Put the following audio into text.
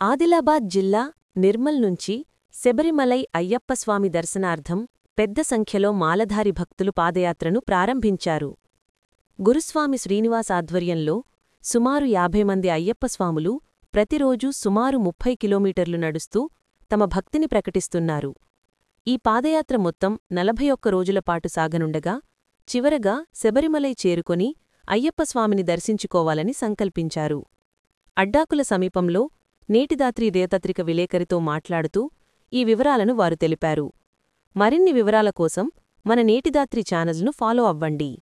ఆదిలాబాద్ జిల్లా నిర్మల్ నుంచి శబరిమలై అయ్యప్పస్వామి దర్శనార్థం పెద్ద సంఖ్యలో మాలధారి భక్తులు పాదయాత్రను ప్రారంభించారు గురుస్వామి శ్రీనివాస్ ఆధ్వర్యంలో సుమారు యాభై మంది అయ్యప్పస్వాములు ప్రతిరోజూ సుమారు ముప్పై కిలోమీటర్లు నడుస్తూ తమ భక్తిని ప్రకటిస్తున్నారు ఈ పాదయాత్ర మొత్తం నలభై ఒక్క రోజులపాటు సాగనుండగా చివరగా శబరిమలై చేరుకొని అయ్యప్పస్వామిని దర్శించుకోవాలని సంకల్పించారు అడ్డాకుల సమీపంలో నేటిదాత్రి రేతత్రిక విలేకరితో మాట్లాడుతూ ఈ వివరాలను వారు తెలిపారు మరిన్ని వివరాల కోసం మన నేటిదాత్రి ఛానల్ను ఫాలో అవ్వండి